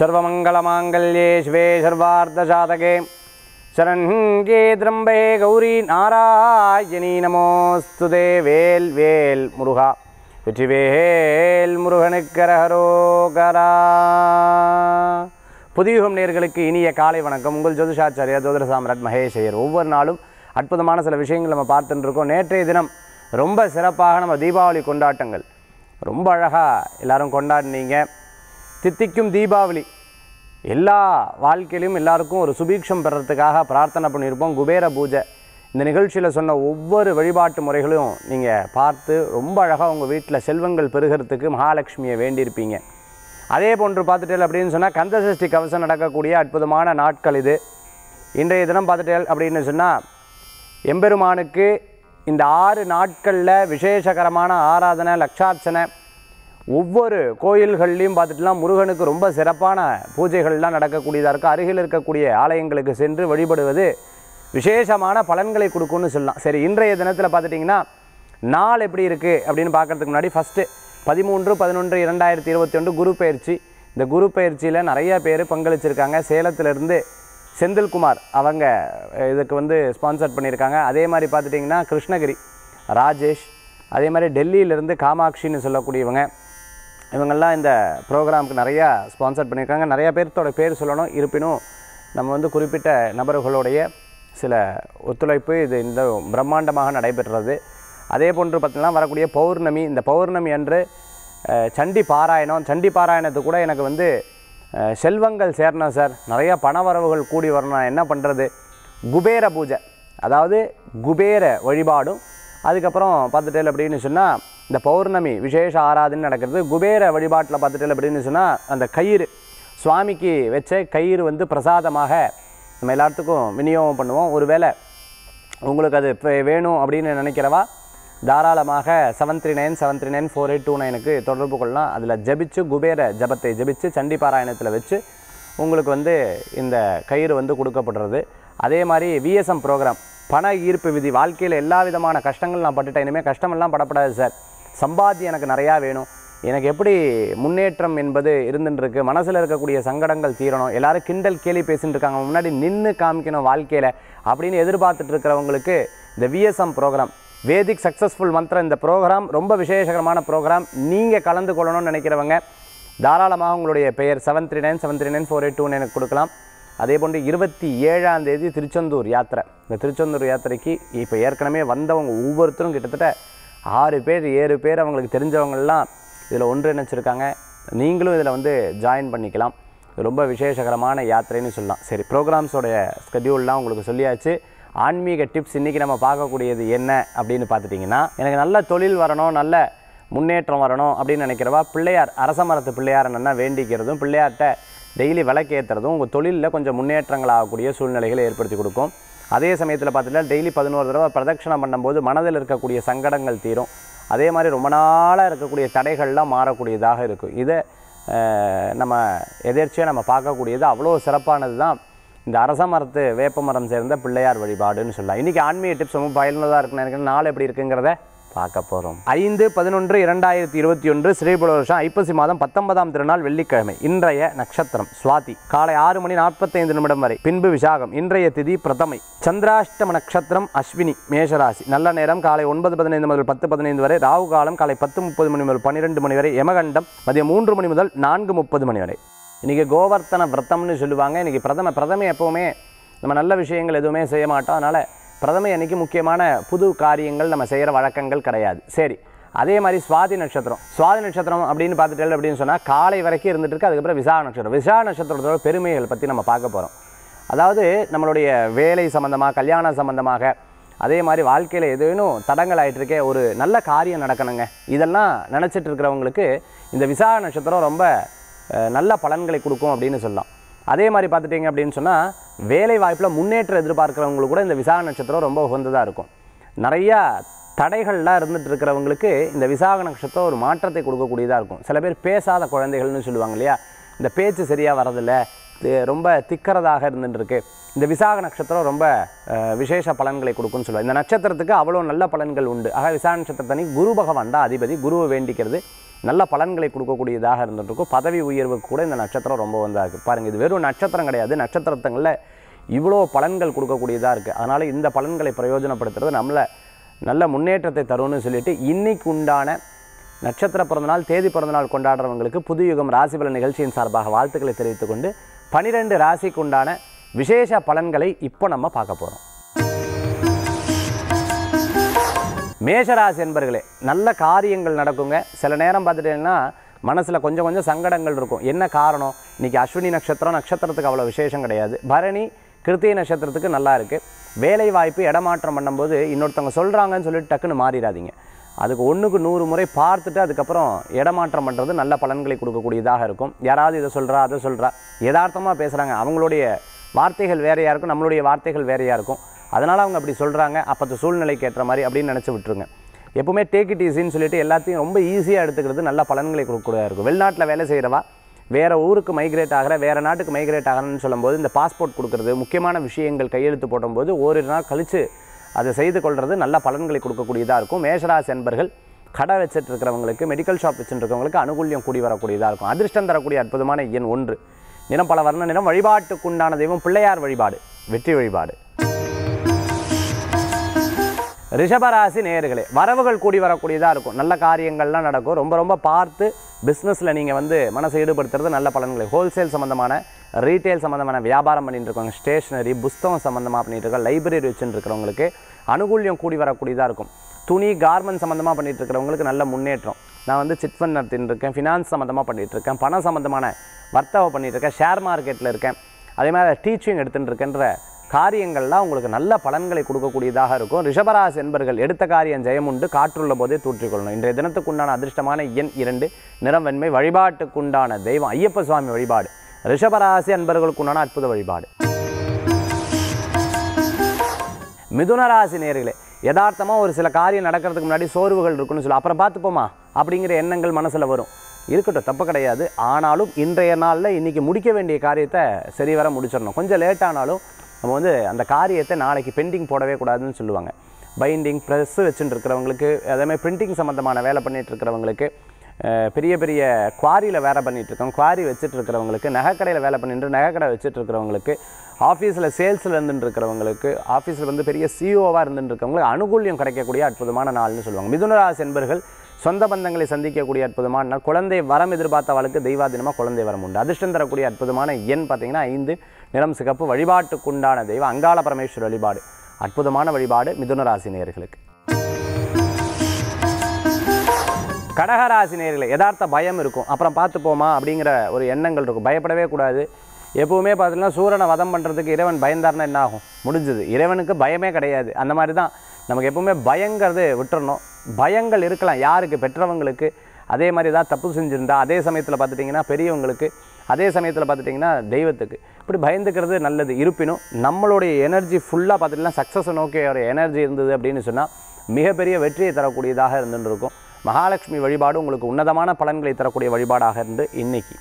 सर्वमङ्गलमाङ्गल्ये शिवे सर्वार्धसाधके शरण्ये त्र्यम्बे கௌரி நாராயணி நமோஸ்து வேல் வேல் முருகா வெற்றிவேல் முருகனுக்கரகரோகரா புதியுகம் நேர்களுக்கு இனிய காலை வணக்கம் உங்கள் ஜோதிஷாச்சாரியா ஜோதிட சாம்ராட் மகேஷ் ஐயர் ஒவ்வொரு நாளும் அற்புதமான சில விஷயங்கள் நம்ம பார்த்துட்டு இருக்கோம் நேற்றைய தினம் ரொம்ப சிறப்பாக நம்ம தீபாவளி கொண்டாட்டங்கள் ரொம்ப அழகாக எல்லாரும் கொண்டாடினீங்க தித்திக்கும் தீபாவளி எல்லா வாழ்க்கையிலும் எல்லாருக்கும் ஒரு சுபீட்சம் பெறத்துக்காக பிரார்த்தனை பண்ணியிருப்போம் குபேர பூஜை இந்த நிகழ்ச்சியில் சொன்ன ஒவ்வொரு வழிபாட்டு முறைகளையும் நீங்கள் பார்த்து ரொம்ப அழகாக உங்கள் வீட்டில் செல்வங்கள் பெருகிறதுக்கு மகாலட்சுமியை வேண்டியிருப்பீங்க அதே போன்று பார்த்துட்டேன் அப்படின்னு சொன்னால் கந்தசஷ்டி கவசம் நடக்கக்கூடிய அற்புதமான நாட்கள் இது இன்றைய தினம் பார்த்துட்டேன் அப்படின்னு சொன்னால் எம்பெருமானுக்கு இந்த ஆறு நாட்களில் விசேஷகரமான ஆராதனை லட்சார்ச்சனை ஒவ்வொரு கோயில்கள்லையும் பார்த்துட்டுலாம் முருகனுக்கு ரொம்ப சிறப்பான பூஜைகள்லாம் நடக்கக்கூடியதாக இருக்குது அருகில் இருக்கக்கூடிய ஆலயங்களுக்கு சென்று வழிபடுவது விசேஷமான பலன்களை கொடுக்கும்னு சொல்லலாம் சரி இன்றைய தினத்தில் பார்த்துட்டிங்கன்னா நாள் எப்படி இருக்குது அப்படின்னு பார்க்கறதுக்கு முன்னாடி ஃபஸ்ட்டு பதிமூன்று பதினொன்று இரண்டாயிரத்தி இருபத்தி ஒன்று குரு பயிற்சி இந்த குரு பயிற்சியில் நிறைய பேர் பங்களிச்சிருக்காங்க சேலத்திலிருந்து செந்தில்குமார் அவங்க இதுக்கு வந்து ஸ்பான்சர் பண்ணியிருக்காங்க அதே மாதிரி பார்த்துட்டிங்கன்னா கிருஷ்ணகிரி ராஜேஷ் அதே மாதிரி டெல்லியிலேருந்து காமாட்சின்னு சொல்லக்கூடியவங்க இவங்கெல்லாம் இந்த ப்ரோக்ராமுக்கு நிறையா ஸ்பான்சர் பண்ணியிருக்காங்க நிறைய பேர்த்தோட பேர் சொல்லணும் இருப்பினும் நம்ம வந்து குறிப்பிட்ட நபர்களுடைய சில ஒத்துழைப்பு இது இந்த பிரம்மாண்டமாக நடைபெற்றது அதே போன்று பார்த்தீங்கன்னா வரக்கூடிய பௌர்ணமி இந்த பௌர்ணமி அன்று அஹ், சண்டி பாராயணம் சண்டி பாராயணத்துக்கு கூட எனக்கு வந்து அஹ், செல்வங்கள் சேரணும் சார் நிறையா பணவரவுகள் கூடி வரணும் நான் என்ன பண்ணுறது குபேர பூஜை அதாவது குபேர வழிபாடும் அதுக்கப்புறம் பார்த்துட்டேன் அப்படின்னு சொன்னால் இந்த பௌர்ணமி விசேஷ ஆராதனை நடக்கிறது குபேர வழிபாட்டில் பார்த்துட்டேன் அப்படின்னு சொன்னால் அந்த கயிறு சுவாமிக்கு வச்ச கயிறு வந்து பிரசாதமாக நம்ம எல்லாத்துக்கும் விநியோகம் பண்ணுவோம் ஒருவேளை உங்களுக்கு அது இப்போ வேணும் அப்படின்னு நினைக்கிறவா தாராளமாக seven three nine seven three nine four eight two நைனுக்கு தொடர்பு கொள்ளலாம் அதில் ஜபிச்சு குபேர ஜபத்தை ஜபிச்சு சண்டி பாராயணத்தில் வச்சு உங்களுக்கு வந்து இந்த கயிறு வந்து கொடுக்கப்படுறது அதே மாதிரி விஎஸ்எம் ப்ரோக்ராம் பண ஈர்ப்பு விதி வாழ்க்கையில் எல்லா விதமான கஷ்டங்கள் நான் பட்டுட்டேன் இனிமேல் கஷ்டமெல்லாம் படப்படாது சார் சம்பாத்தியம் எனக்கு நிறையா வேணும் எனக்கு எப்படி முன்னேற்றம் என்பது இருந்துட்டு இருக்கு மனசில் இருக்கக்கூடிய சங்கடங்கள் தீரணும் எல்லாரும் கிண்டல் கேலி பேசிட்டு இருக்காங்க முன்னாடி நின்று காமிக்கணும் வாழ்க்கையில் அப்படின்னு எதிர்பார்த்துட்டு இருக்கிறவங்களுக்கு இந்த விஎஸ்எம் ப்ரோக்ராம் வேதிக் சக்ஸஸ்ஃபுல் மந்த்ரம் இந்த ப்ரோக்ராம் ரொம்ப விசேஷகரமான ப்ரோக்ராம் நீங்கள் கலந்து கொள்ளணும்னு நினைக்கிறவங்க தாராளமாக உங்களுடைய பெயர் seven three nine seven three nine four eight two எனக்கு கொடுக்கலாம் அதே போன்று இருபத்தி ஏழாம் தேதி திருச்செந்தூர் யாத்திரை இந்த திருச்செந்தூர் யாத்திரைக்கு இப்போ ஏற்கனவே வந்தவங்க ஒவ்வொருத்தரும் கிட்டத்தட்ட ஆறு பேர் ஏழு பேர் அவங்களுக்கு தெரிஞ்சவங்கெல்லாம் இதில் ஒன்றிணைச்சிருக்காங்க நீங்களும் இதில் வந்து ஜாயின் பண்ணிக்கலாம் இது ரொம்ப விசேஷகரமான யாத்திரைன்னு சொல்லலாம் சரி ப்ரோக்ராம்ஸோடைய ஸ்கெடியூல்லாம் உங்களுக்கு சொல்லியாச்சு ஆன்மீக டிப்ஸ் இன்றைக்கி நம்ம பார்க்கக்கூடியது என்ன அப்படின்னு பார்த்துட்டிங்கன்னா எனக்கு நல்ல தொழில் வரணும் நல்ல முன்னேற்றம் வரணும் அப்படின்னு நினைக்கிறவா பிள்ளையார் அரச மரத்து பிள்ளையார் என்னென்னா வேண்டிக்கிறதும் பிள்ளையார்கிட்ட டெய்லி விளக்கேற்றுறதும் உங்கள் தொழிலில் கொஞ்சம் முன்னேற்றங்கள் ஆகக்கூடிய சூழ்நிலைகளை ஏற்படுத்தி கொடுக்கும் அதே சமயத்தில் பார்த்துட்டா டெய்லி பதினோரு தடவை பிரதட்சணம் பண்ணும்போது மனதில் இருக்கக்கூடிய சங்கடங்கள் தீரும் அதே மாதிரி ரொம்ப நாளாக இருக்கக்கூடிய தடைகள்லாம் மாறக்கூடியதாக இருக்கும் இதை அஹ், நம்ம எதேர்ச்சியாக நம்ம பார்க்கக்கூடியது அவ்வளோ சிறப்பானது தான் இந்த அரச மரத்து வேப்ப மரம் சேர்ந்த பிள்ளையார் வழிபாடுன்னு சொல்லலாம் இன்றைக்கி ஆன்மீக டிப்ஸ் ரொம்ப பயனுள்ளதாக இருக்குன்னு நினைக்கிறேன் நாள் எப்படி இருக்குங்கிறத பார்க்க போகிறோம் ஐந்து பதினொன்று இரண்டாயிரத்தி இருபத்தி ஒன்று ஸ்ரீபுல வருஷம் ஐப்பசி மாதம் பத்தொன்பதாம் திருநாள் வெள்ளிக்கிழமை இன்றைய நட்சத்திரம் சுவாதி காலை ஆறு மணி நாற்பத்தைந்து நிமிடம் வரை பின்பு விசாகம் இன்றைய திதி பிரதமை சந்திராஷ்டம நட்சத்திரம் அஸ்வினி மேஷராசி நல்ல நேரம் காலை ஒன்பது பதினைந்து முதல் பத்து பதினைந்து வரை ராகு காலம் காலை பத்து முப்பது மணி முதல் பன்னிரெண்டு மணி வரை யமகண்டம் மதியம் மூன்று மணி முதல் நான்கு முப்பது மணி வரை இன்றைக்கி கோவர்த்தன விரதம்னு சொல்லுவாங்க இன்றைக்கி பிரதம பிரதமை எப்போவுமே நம்ம நல்ல விஷயங்கள் எதுவுமே செய்ய மாட்டோம் அதனால் பிரதமை அன்னைக்கு முக்கியமான புது காரியங்கள் நம்ம செய்கிற வழக்கங்கள் கிடையாது சரி அதே மாதிரி சுவாதி நட்சத்திரம் சுவாதி நட்சத்திரம் அப்படின்னு பார்த்துட்டேன் அப்படின்னு சொன்னால் காலை வரைக்கும் இருந்துட்டு இருக்கு அதுக்கப்புறம் விசாக நட்சத்திரம் விசாக நட்சத்திரத்தோட பெருமைகள் பற்றி நம்ம பார்க்க போகிறோம் அதாவது நம்மளுடைய வேலை சம்மந்தமாக கல்யாணம் சம்மந்தமாக அதே மாதிரி வாழ்க்கையில் ஏதேனும் தடங்கள் ஆயிட்டு இருக்கே ஒரு நல்ல காரியம் நடக்கணுங்க இதெல்லாம் நினச்சிட்டு இருக்கிறவங்களுக்கு இந்த விசாக நட்சத்திரம் ரொம்ப அஹ், நல்ல பலன்களை கொடுக்கும் அப்படின்னு சொல்லலாம் அதே மாதிரி பார்த்துட்டிங்க அப்படின்னு சொன்னால் வேலை வாய்ப்பில் முன்னேற்றம் எதிர்பார்க்குறவங்களுக்கு கூட இந்த விசாக நட்சத்திரம் ரொம்ப உகந்ததாக இருக்கும் நிறையா தடைகள்லாம் இருந்துட்டு இருக்கிறவங்களுக்கு இந்த விசாக நட்சத்திரம் ஒரு மாற்றத்தை கொடுக்கக்கூடியதாக இருக்கும் சில பேர் பேசாத குழந்தைகள்னு சொல்லுவாங்க இல்லையா இந்த பேச்சு சரியாக வரதில்லை இது ரொம்ப திக்கிறதாக இருந்துட்டு இருக்கு இந்த விசாக நட்சத்திரம் ரொம்ப அஹ், விசேஷ பலன்களை கொடுக்கும்னு சொல்லுவாங்க இந்த நட்சத்திரத்துக்கு அவ்வளோ நல்ல பலன்கள் உண்டு ஆக விசாக நட்சத்திரத்தனி குரு பகவான் தான் அதிபதி குருவை வேண்டிக்கிறது நல்ல பலன்களை கொடுக்கக்கூடியதாக இருந்துருக்கும் பதவி உயர்வுக்கு கூட இந்த நட்சத்திரம் ரொம்ப வந்தா இருக்குது பாருங்கள் இது வெறும் நட்சத்திரம் கிடையாது நட்சத்திரத்தங்களில் இவ்வளோ பலன்கள் கொடுக்கக்கூடியதாக இருக்குது அதனால் இந்த பலன்களை பிரயோஜனப்படுத்துறது நம்மளை நல்ல முன்னேற்றத்தை தரும்னு சொல்லிட்டு இன்னைக்கு உண்டான நட்சத்திர பிறந்தநாள் தேதி பிறந்தநாள் கொண்டாடுறவங்களுக்கு புதுயுகம் ராசி பலன் நிகழ்ச்சியின் சார்பாக வாழ்த்துக்களை தெரிவித்துக் கொண்டு பனிரெண்டு ராசிக்கு உண்டான விசேஷ பலன்களை இப்போ நம்ம பார்க்க போகிறோம் மேஷராசி என்பர்களே நல்ல காரியங்கள் நடக்குங்க சில நேரம் பார்த்துட்டீங்கன்னா மனசில் கொஞ்சம் கொஞ்சம் சங்கடங்கள் இருக்கும் என்ன காரணம் இன்னைக்கு அஸ்வினி நட்சத்திரம் நட்சத்திரத்துக்கு அவ்வளோ விசேஷம் கிடையாது பரணி கிருத்திகை நட்சத்திரத்துக்கு நல்லா இருக்குது வேலை வாய்ப்பு இடமாற்றம் பண்ணும்போது இன்னொருத்தவங்க சொல்கிறாங்கன்னு சொல்லிட்டு டக்குன்னு மாறிடாதீங்க அதுக்கு ஒன்றுக்கு நூறு முறை பார்த்துட்டு அதுக்கப்புறம் இடமாற்றம் பண்ணுறது நல்ல பலன்களை கொடுக்கக்கூடியதாக இருக்கும் யாராவது இதை சொல்கிறா அதை சொல்கிறா யதார்த்தமாக பேசுகிறாங்க அவங்களுடைய வார்த்தைகள் வேறையாக இருக்கும் நம்மளுடைய வார்த்தைகள் வேறையாக இருக்கும் அதனால் அவங்க அப்படி சொல்கிறாங்க அப்போ சூழ்நிலைக்கு ஏற்ற மாதிரி அப்படின்னு நினச்சி விட்டுருங்க எப்பவுமே டேக் இட் ஈஸின்னு சொல்லிட்டு எல்லாத்தையும் ரொம்ப ஈஸியாக எடுத்துக்கிறது நல்ல பலன்களை கொடுக்கக்கூடியதாக இருக்கும் வெளிநாட்டில் வேலை செய்கிறவா வேறு ஊருக்கு மைக்ரேட் ஆகிற வேறு நாட்டுக்கு மைக்ரேட் ஆகிறேன்னு சொல்லும்போது இந்த பாஸ்போர்ட் கொடுக்குறது முக்கியமான விஷயங்கள் கையெழுத்து போடும்போது ஓரிரு நாள் கழித்து அதை செய்து கொள்வது நல்ல பலன்களை கொடுக்கக்கூடியதாக இருக்கும் மேஷராசி என்பர்கள் கடை வச்சுட்டு இருக்கிறவங்களுக்கு மெடிக்கல் ஷாப் வச்சுட்டு இருக்கவங்களுக்கு அனுகூல்யம் கூடி வரக்கூடியதாக இருக்கும் அதிர்ஷ்டம் தரக்கூடிய அற்புதமான எண் ஒன்று நிறம் பல வர்ண நிறம் வழிபாட்டுக்குண்டான தெய்வம் பிள்ளையார் வழிபாடு வெற்றி வழிபாடு ரிஷபராசி நேயர்களே வரவுகள் கூடி வரக்கூடியதாக இருக்கும் நல்ல காரியங்கள்லாம் நடக்கும் ரொம்ப ரொம்ப பார்த்து பிஸ்னஸில் நீங்கள் வந்து மனசை ஈடுபடுத்துறது நல்ல பலன்களை ஹோல்சேல் சம்மந்தமான ரீட்டைல் சம்மந்தமான வியாபாரம் பண்ணிட்டு இருக்கவங்க ஸ்டேஷனரி புஸ்தகம் சம்மந்தமாக பண்ணிட்டு இருக்க லைப்ரரி வச்சுட்டு இருக்கிறவங்களுக்கு அனுகூல்யம் கூடி வரக்கூடியதாக இருக்கும் துணி கார்மெண்ட் சம்மந்தமாக பண்ணிட்டு இருக்கிறவங்களுக்கு நல்ல முன்னேற்றம் நான் வந்து சிட் ஃபண்ட் நடத்திட்டு இருக்கேன் ஃபினான்ஸ் சம்மந்தமாக பண்ணிட்டு இருக்கேன் பணம் சம்மந்தமான வர்த்தகம் பண்ணிட்டு இருக்கேன் ஷேர் மார்க்கெட்டில் இருக்கேன் அதே மாதிரி டீச்சிங் எடுத்துட்டு இருக்கேன்ற காரியங்கள்லாம் உங்களுக்கு நல்ல பலன்களை கொடுக்கக்கூடியதாக இருக்கும் ரிஷபராசி என்பர்கள் எடுத்த காரியம் ஜெயம் உண்டு காற்றுள்ள போதே தூற்றிக்கொள்ளணும் இன்றைய தினத்துக்குண்டான அதிர்ஷ்டமான எண் இரண்டு நிறம் வெண்மை வழிபாட்டுக்குண்டான தெய்வம் ஐயப்ப சுவாமி வழிபாடு ரிஷபராசி அன்பர்களுக்குண்டான அற்புத வழிபாடு மிதுன ராசி நேர்களே யதார்த்தமாக ஒரு சில காரியம் நடக்கிறதுக்கு முன்னாடி சோர்வுகள் இருக்குன்னு சொல்லி அப்புறம் பார்த்துப்போமா அப்படிங்கிற எண்ணங்கள் மனசில் வரும் இருக்கட்டும் தப்பு கிடையாது ஆனாலும் இன்றைய நாளில் இன்றைக்கி முடிக்க வேண்டிய காரியத்தை சரிவர முடிச்சிடணும் கொஞ்சம் லேட் ஆனாலும் நம்ம வந்து அந்த காரியத்தை நாளைக்கு பெண்டிங் போடவே கூடாதுன்னு சொல்லுவாங்க பைண்டிங் ப்ரெஸ் வச்சுட்டு இருக்கிறவங்களுக்கு அதேமாதிரி பிரிண்டிங் சம்மந்தமான வேலை பண்ணிட்டு இருக்கிறவங்களுக்கு அஹ், பெரிய பெரிய குவாரியில் வேலை பண்ணிட்டு இருக்கோம் குவாரி வச்சுட்டு இருக்கிறவங்களுக்கு நகைக்கடையில் வேலை பண்ணிட்டு நகைக்கடை வச்சுட்டு இருக்கிறவங்களுக்கு ஆஃபீஸில் சேல்ஸில் இருந்துட்டு இருக்கிறவங்களுக்கு ஆஃபீஸில் வந்து பெரிய சிஓவாக இருந்துட்டு இருக்கவங்களுக்கு அனுகூல்யம் கிடைக்கக்கூடிய அற்புதமான நாள்னு சொல்லுவாங்க மிதுனராசி என்பர்கள் சொந்த பந்தங்களை சந்திக்கக்கூடிய அற்புதமான நாள் குழந்தை வரம் எதிர்பார்த்தவளுக்கு தெய்வாதீனமாக குழந்தை வரம் உண்டு அதிர்ஷ்டம் தரக்கூடிய அற்புதமான எண் பார்த்தீங்கன்னா ஐந்து நிறம் சிகப்பு வழிபாட்டுக்குண்டான தெய்வம் அங்காள பரமேஸ்வரர் வழிபாடு அற்புதமான வழிபாடு மிதுன ராசி நேயர்களுக்கு கடகராசி நேயர்களே யதார்த்த பயம் இருக்கும் அப்புறம் பார்த்துப்போமா அப்படிங்கிற ஒரு எண்ணங்கள் இருக்கும் பயப்படவே கூடாது எப்பவுமே பார்த்தீங்கன்னா சூரனை வதம் பண்ணுறதுக்கு இறைவன் பயந்தார்னா என்ன ஆகும் முடிஞ்சது இறைவனுக்கு பயமே கிடையாது அந்த மாதிரி தான் நமக்கு எப்பவுமே பயங்கிறது விட்டுறணும் பயங்கள் இருக்கலாம் யாருக்கு பெற்றவங்களுக்கு அதே மாதிரி தான் தப்பு செஞ்சுருந்தா அதே சமயத்தில் பார்த்துட்டிங்கன்னா பெரியவங்களுக்கு அதே சமயத்தில் பார்த்துட்டிங்கன்னா தெய்வத்துக்கு இப்படி பயந்துக்கிறது நல்லது இருப்பினும் நம்மளுடைய எனர்ஜி ஃபுல்லாக பார்த்துட்டிங்கன்னா சக்ஸஸை நோக்கிய ஒரு எனர்ஜி இருந்தது அப்படின்னு சொன்னால் மிகப்பெரிய வெற்றியை தரக்கூடியதாக இருந்துட்டு இருக்கும் மகாலட்சுமி வழிபாடு உங்களுக்கு உன்னதமான பலன்களை தரக்கூடிய வழிபாடாக இருந்து இன்னைக்கு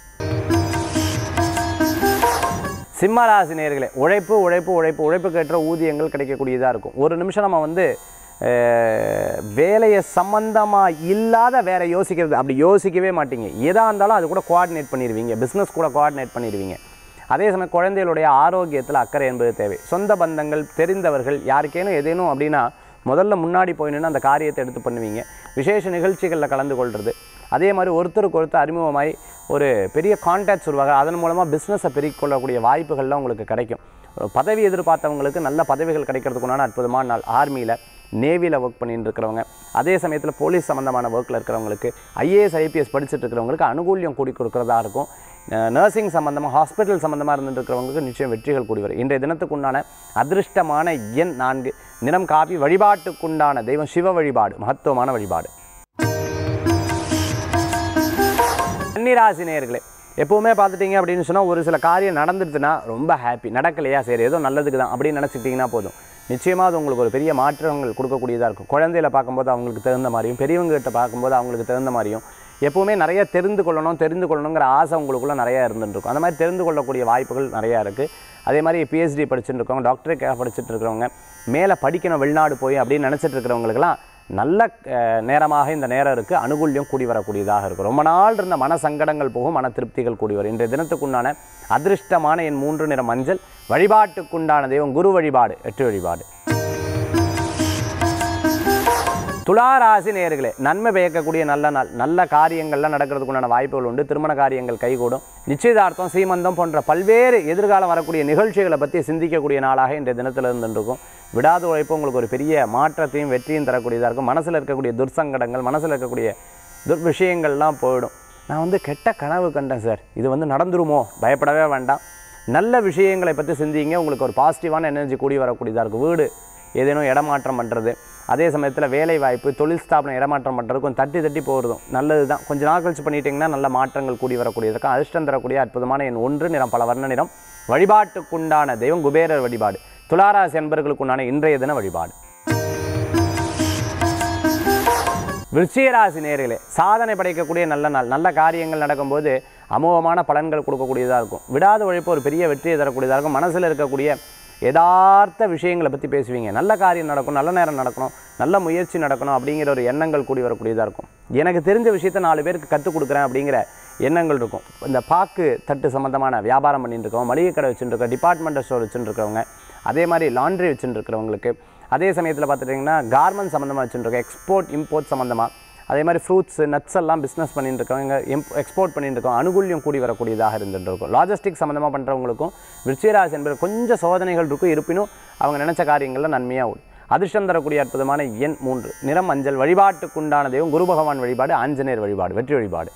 சிம்மராசி நேயர்களே உழைப்பு உழைப்பு உழைப்பு உழைப்புக்கு ஏற்ற ஊதியங்கள் கிடைக்கக்கூடியதாக இருக்கும் ஒரு நிமிஷம் நம்ம வந்து அஹ், வேலையை சம்பந்தமாக இல்லாத வேற யோசிக்கிறது அப்படி யோசிக்கவே மாட்டீங்க எதாக இருந்தாலும் அது கூட கோஆர்டினேட் பண்ணிடுவீங்க பிஸ்னஸ் கூட கோஆர்டினேட் பண்ணிடுவீங்க அதே சமயம் குழந்தைகளுடைய ஆரோக்கியத்தில் அக்கறை என்பது தேவை சொந்த பந்தங்கள் தெரிந்தவர்கள் யாருக்கேனும் ஏதேனும் அப்படின்னா முதல்ல முன்னாடி போய் நின்று அந்த காரியத்தை எடுத்து பண்ணுவீங்க விசேஷ நிகழ்ச்சிகளில் கலந்து கொள்வது அதே மாதிரி ஒருத்தருக்கு ஒருத்தர் அறிமுகமாய் ஒரு பெரிய கான்டாக்ட்ஸ் உருவாக அதன் மூலமாக பிஸ்னஸை பெருக்கிக் கொள்ளக்கூடிய வாய்ப்புகள்லாம் உங்களுக்கு கிடைக்கும் ஒரு பதவி எதிர்பார்த்தவங்களுக்கு நல்ல பதவிகள் கிடைக்கிறதுக்குண்டான அற்புதமான நாள் ஆர்மியில் நேவியில் ஒர்க் பண்ணிட்டு இருக்கிறவங்க அதே சமயத்தில் போலீஸ் சம்மந்தமான ஒர்க்கில் இருக்கிறவங்களுக்கு ஐஏஎஸ் ஐபிஎஸ் படிச்சுட்டு இருக்கிறவங்களுக்கு அனுகூல்யம் கூடி கொடுக்குறதா இருக்கும் நர்சிங் சம்மந்தமாக ஹாஸ்பிட்டல் சம்மந்தமாக இருந்துட்டு இருக்கிறவங்களுக்கு நிச்சயம் வெற்றிகள் கூடி வரும் இன்றைய தினத்துக்குண்டான அதிர்ஷ்டமான எண் நான்கு நிறம் காப்பி வழிபாட்டுக்குண்டான தெய்வம் சிவ வழிபாடு மகத்துவமான வழிபாடு கன்னிராசி நேயர்களே எப்போவுமே பார்த்துட்டீங்க அப்படின்னு சொன்னால் ஒரு சில காரியம் நடந்துடுதுன்னா ரொம்ப ஹாப்பி நடக்கலையா சரி ஏதோ நல்லதுக்கு தான் அப்படின்னு நினச்சிக்கிட்டிங்கன்னா போதும் நிச்சயமாக அது உங்களுக்கு ஒரு பெரிய மாற்றங்கள் கொடுக்கக்கூடியதாக இருக்கும் குழந்தையில பார்க்கும்போது அவங்களுக்கு தகுந்த மாதிரியும் பெரியவங்க கிட்ட பார்க்கும்போது அவங்களுக்கு தகுந்த மாதிரியும் எப்போவுமே நிறைய தெரிந்து கொள்ளணும் தெரிந்து கொள்ளணுங்கிற ஆசை உங்களுக்குள்ள நிறையா இருந்துட்டு இருக்கும் அந்த மாதிரி தெரிந்து கொள்ளக்கூடிய வாய்ப்புகள் நிறையா இருக்குது அதே மாதிரி பிஹெச்டி படிச்சுட்டு இருக்கவங்க டாக்டரேக்காக படிச்சுட்டு இருக்கிறவங்க மேலே படிக்கணும் வெளிநாடு போய் அப்படின்னு நினச்சிட்டு இருக்கிறவங்களுக்குலாம் நல்ல அஹ், நேரமாக இந்த நேரம் இருக்குது அனுகூல்யம் கூடி வரக்கூடியதாக இருக்கும் ரொம்ப நாள் இருந்த மன சங்கடங்கள் போகும் மன திருப்திகள் கூடி வரும் இன்றைய தினத்துக்குண்டான அதிர்ஷ்டமான என் மூன்று நிற மஞ்சள் வழிபாட்டுக்குண்டான தெய்வம் குரு வழிபாடு எட்டு வழிபாடு துளாராசி நேயர்களே நன்மை பயக்கக்கூடிய நல்ல நாள் நல்ல காரியங்கள்லாம் நடக்கிறதுக்குண்டான வாய்ப்புகள் உண்டு திருமண காரியங்கள் கைகூடும் நிச்சயதார்த்தம் சீமந்தம் போன்ற பல்வேறு எதிர்காலம் வரக்கூடிய நிகழ்ச்சிகளை பற்றி சிந்திக்கக்கூடிய நாளாக இன்றைய தினத்தில் இருந்துருக்கும் விடாத உழைப்பு உங்களுக்கு ஒரு பெரிய மாற்றத்தையும் வெற்றியும் தரக்கூடியதாக இருக்கும் மனசில் இருக்கக்கூடிய துர்சங்கடங்கள் மனசில் இருக்கக்கூடிய துர் விஷயங்கள்லாம் போயிடும் நான் வந்து கெட்ட கனவு கண்டேன் சார் இது வந்து நடந்துருமோ பயப்படவே வேண்டாம் நல்ல விஷயங்களை பற்றி சிந்திங்க உங்களுக்கு ஒரு பாசிட்டிவான எனர்ஜி கூடி வரக்கூடியதாக இருக்கும் வீடு ஏதேனும் இடமாற்றம் பண்ணுறது அதே சமயத்தில் வேலை வாய்ப்பு தொழில் ஸ்தாபனம் இடமாற்றம் பண்ணுறதுக்கும் தட்டி தட்டி போகிறதும் நல்லது தான் கொஞ்சம் நாள் கழிச்சு பண்ணிட்டீங்கன்னா நல்ல மாற்றங்கள் கூடி வரக்கூடியதற்கும் அதிர்ஷ்டம் தரக்கூடிய அற்புதமான என் ஒன்று நிறம் பல வர்ண நிறம் வழிபாட்டுக்குண்டான தெய்வம் குபேரர் வழிபாடு துளாராசி என்பர்களுக்குண்டான இன்றைய தின வழிபாடு விருச்சிகராசி நேர்களே சாதனை படைக்கக்கூடிய நல்ல நாள் நல்ல காரியங்கள் நடக்கும்போது அமோகமான பலன்கள் கொடுக்கக்கூடியதாக இருக்கும் விடாத உழைப்பு ஒரு பெரிய வெற்றியை தரக்கூடியதாக இருக்கும் மனசில் இருக்கக்கூடிய யதார்த்த விஷயங்களை பற்றி பேசுவீங்க நல்ல காரியம் நடக்கும் நல்ல நேரம் நடக்கணும் நல்ல முயற்சி நடக்கணும் அப்படிங்கிற ஒரு எண்ணங்கள் கூடி வரக்கூடியதாக இருக்கும் எனக்கு தெரிஞ்ச விஷயத்த நாலு பேருக்கு கற்றுக் கொடுக்குறேன் அப்படிங்கிற எண்ணங்கள் இருக்கும் இந்த பாக்கு தட்டு சம்மந்தமான வியாபாரம் பண்ணிட்டு இருக்கவங்க மளிகை கடை வச்சுட்டு இருக்கோம் டிபார்ட்மெண்டல் ஸ்டோர் வச்சுட்டு இருக்கவங்க அதே மாதிரி லாண்ட்ரி வச்சுட்டு இருக்கிறவங்களுக்கு அதே சமயத்தில் பார்த்துட்டிங்கன்னா கார்மெண்ட் சம்மந்தமாக வச்சுட்டு இருக்கோம் எக்ஸ்போர்ட் இம்போர்ட் சம்மந்தமாக அதே மாதிரி ஃப்ரூட்ஸ் நட்ஸ் எல்லாம் பிஸ்னஸ் பண்ணிட்டு இருக்கவங்க எம் எக்ஸ்போர்ட் பண்ணிட்டு இருக்கோம் அனுகூல்யம் கூடி வரக்கூடியதாக இருந்துட்டு இருக்கும் லாஜிஸ்டிக் சம்மந்தமாக பண்ணுறவங்களுக்கும் விருச்சிகராசி என்பது கொஞ்சம் சோதனைகள் இருக்கும் இருப்பினும் அவங்க நினச்ச காரியங்களில் நன்மையாக ஓடும் அதிர்ஷ்டம் தரக்கூடிய அற்புதமான எண் மூன்று நிறம் மஞ்சள் வழிபாட்டுக்குண்டான தெய்வம் குரு பகவான் வழிபாடு ஆஞ்சநேயர் வழிபாடு வெற்றி வழிபாடு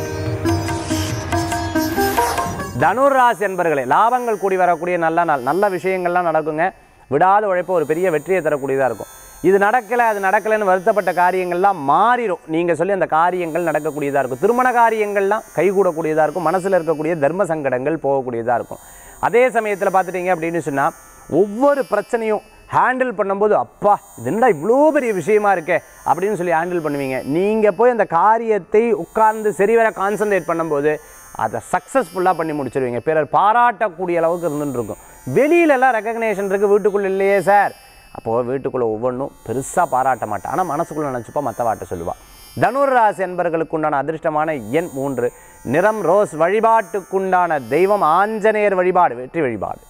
தனுர் ராசி என்பர்களே லாபங்கள் கூடி வரக்கூடிய நல்ல நாள் நல்ல விஷயங்கள்லாம் நடக்குங்க விடாத உழைப்பு ஒரு பெரிய வெற்றியை தரக்கூடியதாக இருக்கும் இது நடக்கலை அது நடக்கலைன்னு வருத்தப்பட்ட காரியங்கள்லாம் மாறிடும் நீங்கள் சொல்லி அந்த காரியங்கள் நடக்கக்கூடியதாக இருக்கும் திருமண காரியங்கள்லாம் கைகூடக்கூடியதாக இருக்கும் மனசில் இருக்கக்கூடிய தர்ம சங்கடங்கள் போகக்கூடியதாக இருக்கும் அதே சமயத்தில் பார்த்துட்டீங்க அப்படின்னு சொன்னால் ஒவ்வொரு பிரச்சனையும் ஹேண்டில் பண்ணும்போது அப்பா இது என்னடா இவ்வளோ பெரிய விஷயமா இருக்கே அப்படின்னு சொல்லி ஹேண்டில் பண்ணுவீங்க நீங்கள் போய் அந்த காரியத்தை உட்கார்ந்து சரிவர கான்சன்ட்ரேட் பண்ணும்போது அதை சக்ஸஸ்ஃபுல்லாக பண்ணி முடிச்சிருவீங்க பிறர் பாராட்டக்கூடிய அளவுக்கு இருந்துட்டு இருக்கும் வெளியிலலாம் ரெக்கக்னேஷன் இருக்குது வீட்டுக்குள்ளே இல்லையே சார் அப்போது வீட்டுக்குள்ளே ஒவ்வொன்றும் பெருசாக பாராட்ட மாட்டேன் ஆனால் மனசுக்குள்ளே நினச்சிப்பா மற்றவாட்ட சொல்லுவாள் தனுர் ராசி என்பர்களுக்கு உண்டான அதிர்ஷ்டமான எண் மூன்று நிறம் ரோஸ் வழிபாட்டுக்குண்டான தெய்வம் ஆஞ்சநேயர் வழிபாடு வெற்றி வழிபாடு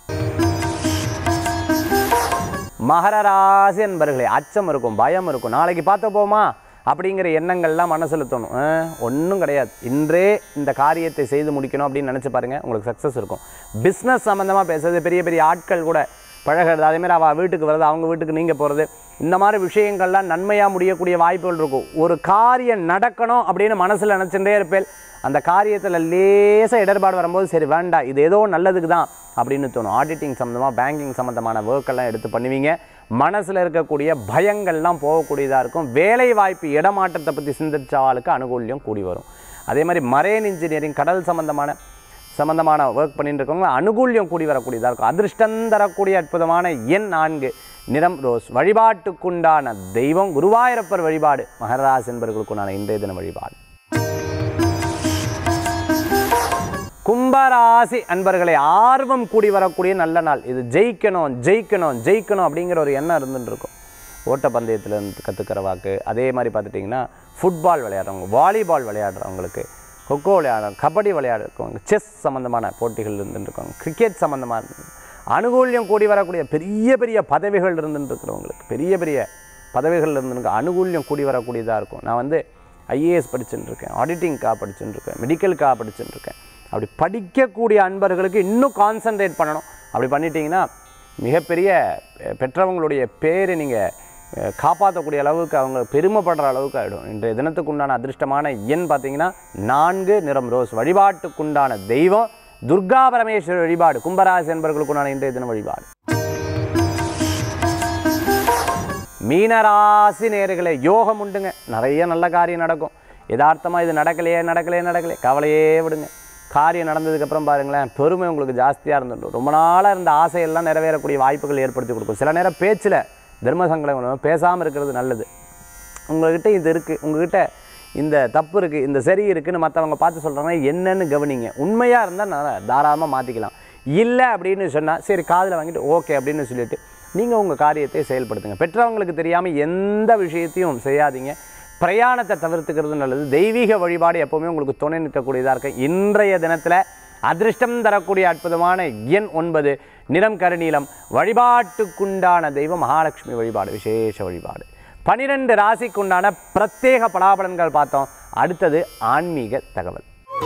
மகர ராசி என்பர்களே அச்சம் இருக்கும் பயம் இருக்கும் நாளைக்கு பார்த்த போமா அப்படிங்கிற எண்ணங்கள்லாம் மனசில் தோணும் ஒன்றும் கிடையாது இன்றே இந்த காரியத்தை செய்து முடிக்கணும் அப்படின்னு நினச்சி பாருங்கள் உங்களுக்கு சக்ஸஸ் இருக்கும் பிஸ்னஸ் சம்மந்தமாக பேசுறது பெரிய பெரிய ஆட்கள் கூட பழகிறது அதேமாதிரி அவள் வீட்டுக்கு வர்றது அவங்க வீட்டுக்கு நீங்கள் போகிறது இந்த மாதிரி விஷயங்கள்லாம் நன்மையாக முடியக்கூடிய வாய்ப்புகள் இருக்கும் ஒரு காரியம் நடக்கணும் அப்படின்னு மனசில் நினச்சிட்டே இருப்பேன் அந்த காரியத்தில் லேசாக இடர்பாடு வரும்போது சரி வேண்டாம் இது ஏதோ நல்லதுக்கு தான் அப்படின்னு தோணும் ஆடிட்டிங் சம்மந்தமாக பேங்கிங் சம்மந்தமான ஒர்க்கெல்லாம் எடுத்து பண்ணுவீங்க மனசில் இருக்கக்கூடிய பயங்கள்லாம் போகக்கூடியதாக இருக்கும் வேலை வாய்ப்பு இடமாற்றத்தை பற்றி சிந்திச்சாலுக்கு அனுகூல்யம் கூடி வரும் அதே மாதிரி மரேன் இன்ஜினியரிங் கடல் சம்மந்தமான சம்மந்தமான ஒர்க் பண்ணிட்டு இருக்கவங்க அனுகூல்யம் கூடி வரக்கூடியதாக இருக்கும் அதிர்ஷ்டம் தரக்கூடிய அற்புதமான எண் நான்கு நிறம் ரோஸ் வழிபாட்டுக்குண்டான தெய்வம் குருவாயூரப்பர் வழிபாடு மகராஜ் என்பவர்களுக்குண்டான இன்றைய தின வழிபாடு கும்பராசி அன்பர்களை ஆர்வம் கூடி வரக்கூடிய நல்ல நாள் இது ஜெயிக்கணும் ஜெயிக்கணும் ஜெயிக்கணும் அப்படிங்கிற ஒரு எண்ணம் இருந்துட்டு இருக்கும் ஓட்டப்பந்தயத்தில் இருந்து கற்றுக்கிற வாக்கு அதே மாதிரி பார்த்துட்டிங்கன்னா ஃபுட்பால் விளையாடுறவங்க வாலிபால் விளையாடுறவங்களுக்கு கொக்கோ விளையாடுறவங்க கபடி விளையாடுறவங்க செஸ் சம்மந்தமான போட்டிகள் இருந்துருக்காங்க கிரிக்கெட் சம்மந்தமான அனுகூல்யம் கூடி வரக்கூடிய பெரிய பெரிய பதவிகள் இருந்துட்டு இருக்கிறவங்களுக்கு பெரிய பெரிய பதவிகள் இருந்துருக்கு அனுகூல்யம் கூடி வரக்கூடியதாக இருக்கும் நான் வந்து ஐஏஎஸ் படிச்சுட்டு இருக்கேன் ஆடிட்டிங்காக படிச்சுட்டு இருக்கேன் மெடிக்கலுக்காக படிச்சுட்டு இருக்கேன் அப்படி படிக்கக்கூடிய அன்பர்களுக்கு இன்னும் கான்சன்ட்ரேட் பண்ணணும் அப்படி பண்ணிட்டீங்கன்னா மிகப்பெரிய அஹ், பெற்றவங்களுடைய பேரை நீங்கள் காப்பாற்றக்கூடிய அளவுக்கு அவங்க பெருமைப்படுற அளவுக்கு ஆகிடும் இன்றைய தினத்துக்கு உண்டான அதிர்ஷ்டமான எண் பார்த்தீங்கன்னா நான்கு நிறம் ரோஸ் வழிபாட்டுக்குண்டான தெய்வம் துர்கா பரமேஸ்வரர் வழிபாடு கும்பராசி என்பவர்களுக்கு உண்டான இன்றைய தின வழிபாடு மீனராசி நேர்களே யோகம் உண்டுங்க நிறைய நல்ல காரியம் நடக்கும் யதார்த்தமாக இது நடக்கலையே நடக்கலையே நடக்கலையே கவலையே விடுங்க காரியம் நடந்ததுக்கப்புறம் பாருங்களேன் பெருமை உங்களுக்கு ஜாஸ்தியாக இருந்துடும் ரொம்ப நாளாக இருந்த ஆசையெல்லாம் நிறைவேறக்கூடிய வாய்ப்புகள் ஏற்படுத்தி கொடுக்கும் சில நேரம் பேச்சில் தர்ம சங்கடம் பேசாமல் இருக்கிறது நல்லது உங்கள்கிட்ட இது இருக்குது உங்ககிட்ட இந்த தப்பு இருக்குது இந்த சரி இருக்குன்னு மற்றவங்க பார்த்து சொல்கிறாங்க என்னன்னு கவனிங்க உண்மையாக இருந்தால் நான் தாராளமாக மாற்றிக்கலாம் இல்லை அப்படின்னு சொன்னால் சரி காதில் வாங்கிட்டு ஓகே அப்படின்னு சொல்லிட்டு நீங்கள் உங்கள் காரியத்தை செயல்படுத்துங்க பெற்றவங்களுக்கு தெரியாமல் எந்த விஷயத்தையும் செய்யாதீங்க பிரயாணத்தை தவிர்த்துக்கிறது நல்லது தெய்வீக வழிபாடு எப்போவுமே உங்களுக்கு துணை நிற்கக்கூடியதாக இருக்கு இன்றைய தினத்தில் அதிர்ஷ்டம் தரக்கூடிய அற்புதமான எண் ஒன்பது நிறம் கருநீலம் வழிபாட்டுக்குண்டான தெய்வம் மகாலட்சுமி வழிபாடு விசேஷ வழிபாடு பனிரெண்டு ராசிக்குண்டான பிரத்யேக பலாபலன்கள் பார்த்தோம் அடுத்தது ஆன்மீக தகவல்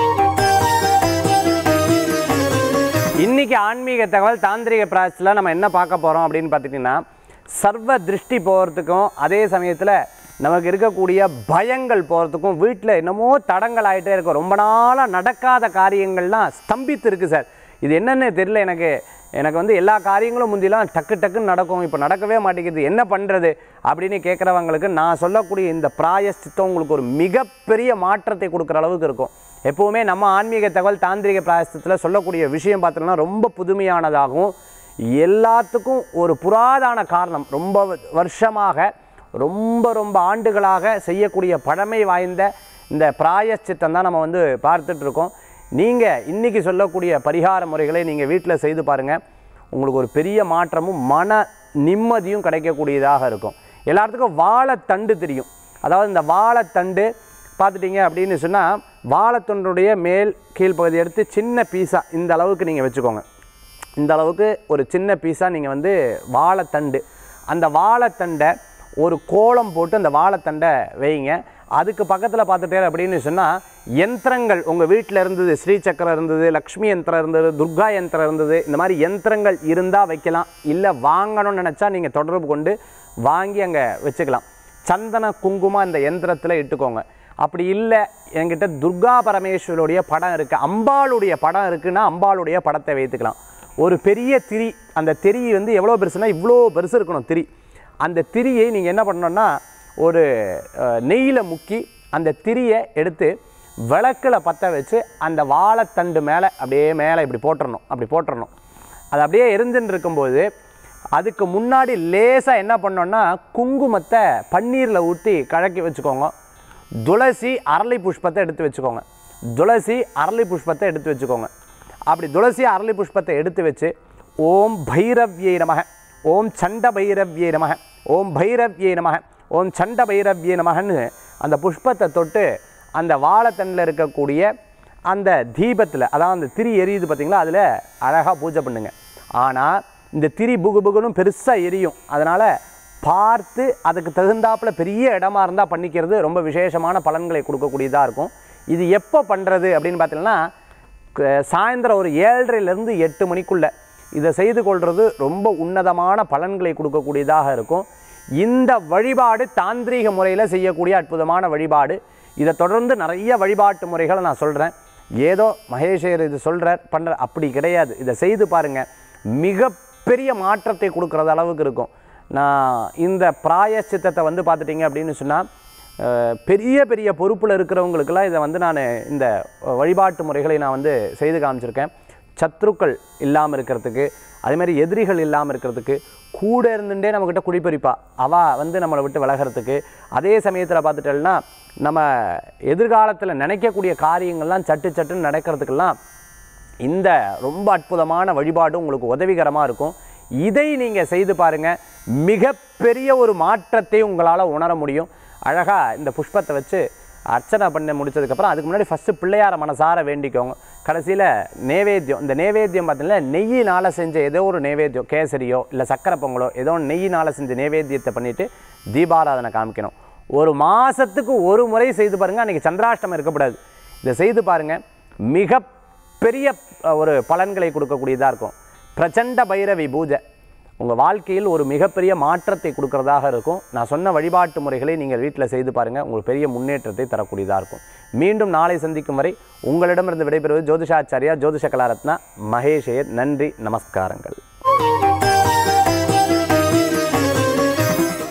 இன்னைக்கு ஆன்மீக தகவல் தாந்திரிக பிராயசத்தில் நம்ம என்ன பார்க்க போகிறோம் அப்படின்னு பார்த்துட்டிங்கன்னா சர்வ திருஷ்டி போகிறதுக்கும் அதே சமயத்தில் நமக்கு இருக்கக்கூடிய பயங்கள் போகிறதுக்கும் வீட்டில் என்னமோ தடங்கள் ஆகிட்டே இருக்கும் ரொம்ப நாளாக நடக்காத காரியங்கள்லாம் ஸ்தம்பித்து இருக்குது சார் இது என்னன்னு தெரியல எனக்கு எனக்கு வந்து எல்லா காரியங்களும் முந்திலாம் டக்கு டக்குன்னு நடக்கும் இப்போ நடக்கவே மாட்டேங்குது என்ன பண்ணுறது அப்படின்னு கேட்குறவங்களுக்கு நான் சொல்லக்கூடிய இந்த பிராயஷ்சித்தம் உங்களுக்கு ஒரு மிகப்பெரிய மாற்றத்தை கொடுக்குற அளவுக்கு இருக்கும் எப்போவுமே நம்ம ஆன்மீக தகவல் தாந்திரிக பிராயசத்தில் சொல்லக்கூடிய விஷயம் பார்த்தோம்னா ரொம்ப புதுமையானதாகவும் எல்லாத்துக்கும் ஒரு புராதான காரணம் ரொம்ப வருஷமாக ரொம்ப ரொம்ப ஆண்டுகளாக செய்யக்கூடிய பழமை வாய்ந்த இந்த பிராயச்சித்தம் தான் நம்ம வந்து பார்த்துட்டு இருக்கோம் நீங்கள் இன்றைக்கி சொல்லக்கூடிய பரிகார முறைகளை நீங்கள் வீட்டில் செய்து பாருங்கள் உங்களுக்கு ஒரு பெரிய மாற்றமும் மன நிம்மதியும் கிடைக்கக்கூடியதாக இருக்கும் எல்லாத்துக்கும் வாழைத்தண்டு தெரியும் அதாவது இந்த வாழைத்தண்டு பார்த்துட்டீங்க அப்படின்னு சொன்னால் வாழைத்தண்டுடைய மேல் கீழ்ப்பகுதி எடுத்து சின்ன பீஸாக இந்த அளவுக்கு நீங்கள் வச்சுக்கோங்க இந்த அளவுக்கு ஒரு சின்ன பீஸாக நீங்கள் வந்து வாழைத்தண்டு அந்த வாழைத்தண்டை ஒரு கோலம் போட்டு அந்த வாழைத்தண்டை வைங்க அதுக்கு பக்கத்தில் பார்த்துட்டே அப்படின்னு சொன்னால் யந்திரங்கள் உங்கள் வீட்டில் இருந்தது ஸ்ரீசக்கரம் இருந்தது லக்ஷ்மி யந்திரம் இருந்தது துர்கா யந்திரம் இருந்தது இந்த மாதிரி யந்திரங்கள் இருந்தால் வைக்கலாம் இல்லை வாங்கணும்னு நினச்சா நீங்கள் தொடர்பு கொண்டு வாங்கி அங்கே வச்சுக்கலாம் சந்தன குங்குமம் அந்த யந்திரத்தில் இட்டுக்கோங்க அப்படி இல்லை என்கிட்ட துர்கா பரமேஸ்வருடைய படம் இருக்குது அம்பாளுடைய படம் இருக்குன்னா அம்பாளுடைய படத்தை வைத்துக்கலாம் ஒரு பெரிய திரி அந்த திரி வந்து எவ்வளோ பெருசுனா இவ்வளோ பெருசு இருக்கணும் திரி அந்த திரியை நீங்கள் என்ன பண்ணணும்னா ஒரு நெய்யில் முக்கி அந்த திரியை எடுத்து விளக்கில் பற்ற வச்சு அந்த வாழைத்தண்டு மேலே அப்படியே மேலே இப்படி போட்டுறணும் அப்படி போட்டுறணும் அது அப்படியே எரிஞ்சுன்னு இருக்கும்போது அதுக்கு முன்னாடி லேசாக என்ன பண்ணோன்னா குங்குமத்தை பன்னீரில் ஊற்றி கலக்கி வச்சுக்கோங்க துளசி அரளி புஷ்பத்தை எடுத்து வச்சுக்கோங்க துளசி அரளி புஷ்பத்தை எடுத்து வச்சுக்கோங்க அப்படி துளசி அரளி புஷ்பத்தை எடுத்து வச்சு ஓம் பைரவ்யை நமக ஓம் சண்ட பைரவ்யை நமக ஓம் பைரவ்யை நமக ஓம் சண்ட பைரவ்யை நமகன்னு அந்த புஷ்பத்தை தொட்டு அந்த வாழைத்தண்டில் இருக்கக்கூடிய அந்த தீபத்தில் அதாவது அந்த திரி எரியுது பார்த்தீங்களா அதில் அழகாக பூஜை பண்ணுங்க ஆனால் இந்த திரி புகு புகுன்னு பெருசாக எரியும் அதனால் பார்த்து அதுக்கு தகுந்தாப்புல பெரிய இடமா இருந்தால் பண்ணிக்கிறது ரொம்ப விசேஷமான பலன்களை கொடுக்கக்கூடியதாக இருக்கும் இது எப்போ பண்ணுறது அப்படின்னு பார்த்தீங்கன்னா க- சாயந்தரம் ஒரு ஏழரைலேருந்து எட்டு மணிக்குள்ள இதை செய்து கொள்வது ரொம்ப உன்னதமான பலன்களை கொடுக்கக்கூடியதாக இருக்கும் இந்த வழிபாடு தாந்திரீக முறையில் செய்யக்கூடிய அற்புதமான வழிபாடு இதை தொடர்ந்து நிறைய வழிபாட்டு முறைகளை நான் சொல்கிறேன் ஏதோ மகேஷர் இது சொல்கிறார் பண்ணுற அப்படி கிடையாது இதை செய்து பாருங்கள் மிகப்பெரிய மாற்றத்தை கொடுக்குறது அளவுக்கு இருக்கும் நான் இந்த பிராயச்சித்தத்தை வந்து பார்த்துட்டிங்க அப்படின்னு சொன்னால் அஹ், பெரிய பெரிய பொறுப்பில் இருக்கிறவங்களுக்கெல்லாம் இதை வந்து நான் இந்த வழிபாட்டு முறைகளை நான் வந்து செய்து காமிச்சிருக்கேன் சத்ருக்கள் இல்லாமல் இருக்கிறதுக்கு அதே மாதிரி எதிரிகள் இல்லாமல் இருக்கிறதுக்கு கூட இருந்துட்டே நம்மக்கிட்ட குடிப்பறிப்பா அவ வந்து நம்மளை விட்டு விலகிறதுக்கு அதே சமயத்தில் பார்த்துட்டோம்னா நம்ம எதிர்காலத்தில் நினைக்கக்கூடிய காரியங்கள்லாம் சட்டு சட்டுன்னு நடக்கிறதுக்கெல்லாம் இந்த ரொம்ப அற்புதமான வழிபாடு உங்களுக்கு உதவிகரமாக இருக்கும் இதை நீங்கள் செய்து பாருங்கள் மிகப்பெரிய ஒரு மாற்றத்தை உங்களால் உணர முடியும் அழகாக இந்த புஷ்பத்தை வச்சு அர்ச்சனை பண்ண முடிச்சதுக்கப்புறம் அதுக்கு முன்னாடி ஃபஸ்ட்டு பிள்ளையார மனசார வேண்டிக்கோங்க கடைசியில் நேவேத்தியம் இந்த நேவேத்தியம் பார்த்தீங்கன்னா நெய்யினால் செஞ்ச ஏதோ ஒரு நேவேத்தியம் கேசரியோ இல்லை சக்கரை பொங்கலோ ஏதோ ஒன்று நெய்யினால் செஞ்ச நேவேத்தியத்தை பண்ணிவிட்டு தீபாராதனை காமிக்கணும் ஒரு மாதத்துக்கு ஒரு முறை செய்து பாருங்கள் அன்றைக்கி சந்திராஷ்டமம் இருக்கக்கூடாது இதை செய்து பாருங்கள் மிக பெரிய அஹ், ஒரு பலன்களை கொடுக்கக்கூடியதாக இருக்கும் பிரச்சண்ட பைரவி பூஜை உங்கள் வாழ்க்கையில் ஒரு மிகப்பெரிய மாற்றத்தை கொடுக்கறதாக இருக்கும் நான் சொன்ன வழிபாட்டு முறைகளை நீங்கள் வீட்டில் செய்து பாருங்கள் உங்களுக்கு பெரிய முன்னேற்றத்தை தரக்கூடியதாக இருக்கும் மீண்டும் நாளை சந்திக்கும் வரை உங்களிடமிருந்து விடைபெறுவது ஜோதிஷாச்சாரியா ஜோதிஷ கலாரத்னா மகேஷேர் நன்றி நமஸ்காரங்கள்